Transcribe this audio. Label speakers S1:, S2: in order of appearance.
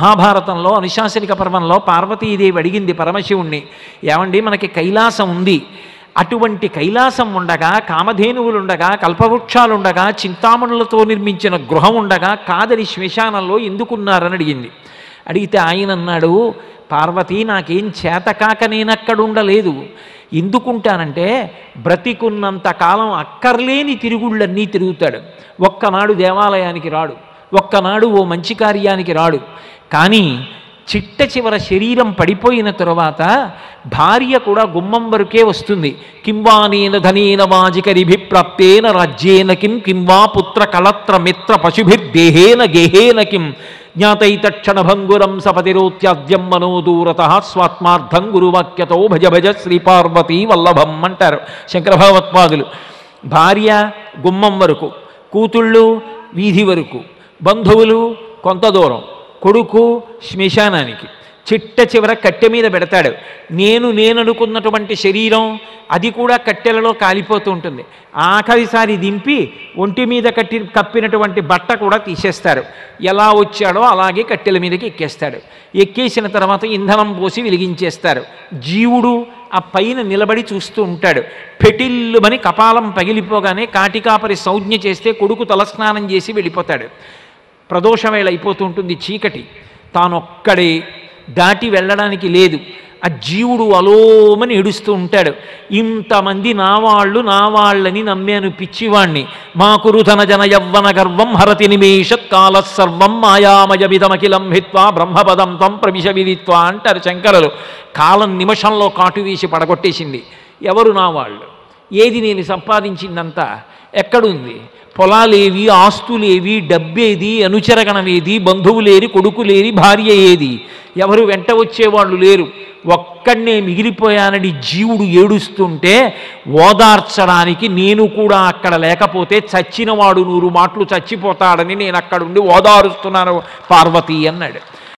S1: మహాభారతంలో అనుశాసనిక పర్వంలో పార్వతీదేవి అడిగింది పరమశివుణ్ణి ఏమండి మనకి కైలాసం ఉంది అటువంటి కైలాసం ఉండగా కామధేనువులుండగా కల్పవృక్షాలుండగా చింతామణులతో నిర్మించిన గృహం ఉండగా కాదని శ్మశానంలో ఎందుకున్నారని అడిగింది అడిగితే ఆయన అన్నాడు పార్వతి నాకేం చేతకాక నేనక్కడుండలేదు ఎందుకుంటానంటే బ్రతికున్నంత కాలం అక్కర్లేని తిరుగుళ్ళన్నీ తిరుగుతాడు ఒక్కనాడు దేవాలయానికి రాడు ఒక్కనాడు ఓ మంచి కార్యానికి రాడు కానీ చిట్ట చివర శరీరం పడిపోయిన తరువాత భార్య కూడా గుమ్మం వరకే వస్తుంది కింవానేన ధనేన వాజికరిభిప్రాప్తేన రాజ్యేన కిం కింవా పుత్ర కళత్ర మిత్ర పశుభిర్దేహేన గేహేన కిం జ్ఞాతైతక్షణభంగురం సపతిరోత్యాద్యం మనోదూరత స్వాత్మార్థం గురువాక్యతో భజ భజ శ్రీపార్వతీ వల్లభం అంటారు శంకర భగవత్పాదులు భార్య గుమ్మం వరకు కూతుళ్ళు వీధి వరకు బంధువులు కొంత దూరం కొడుకు శ్మశానానికి చిట్ట చివర కట్టె మీద పెడతాడు నేను నేననుకున్నటువంటి శరీరం అది కూడా కట్టెలలో కాలిపోతూ ఉంటుంది ఆఖరిసారి దింపి ఒంటి మీద కట్టి కప్పినటువంటి బట్ట కూడా తీసేస్తారు ఎలా వచ్చాడో అలాగే కట్టెల మీదకి ఎక్కేస్తాడు ఎక్కేసిన తర్వాత ఇంధనం పోసి వెలిగించేస్తారు జీవుడు ఆ పైన నిలబడి చూస్తూ ఉంటాడు పెటిల్లుమని కపాలం పగిలిపోగానే కాటికాపరి సంజ్ఞ చేస్తే కొడుకు తలస్నానం చేసి వెళ్ళిపోతాడు ప్రదోషవేళ అయిపోతూ ఉంటుంది చీకటి తానొక్కడే దాటి వెళ్ళడానికి లేదు ఆ జీవుడు అలోమని ఏడుస్తూ ఉంటాడు ఇంతమంది నా వాళ్ళు నా వాళ్ళని నమ్మాను పిచ్చివాణ్ణి మా కురుధన జన యవ్వన గర్వం హరతి నిమేషత్ కాల సర్వం మాయామయమిదమఖిలం హిత్వా బ్రహ్మపదం తం ప్రవిశ విదిత్వా అంటారు శంకరులు కాలం నిమిషంలో కాటు వేసి పడగొట్టేసింది ఎవరు నా వాళ్ళు ఏది నేను సంపాదించిందంతా ఎక్కడుంది పొలాలేవి ఆస్తులేవి డబ్బేది అనుచరగణమేది బంధువులేరి కొడుకులేరి భార్య ఏది ఎవరు వెంట వచ్చేవాళ్ళు లేరు ఒక్కడనే మిగిలిపోయానని జీవుడు ఏడుస్తుంటే ఓదార్చడానికి నేను కూడా అక్కడ లేకపోతే చచ్చినవాడు నూరు మాటలు చచ్చిపోతాడని నేను అక్కడ ఉండి ఓదారుస్తున్నాను పార్వతి అన్నాడు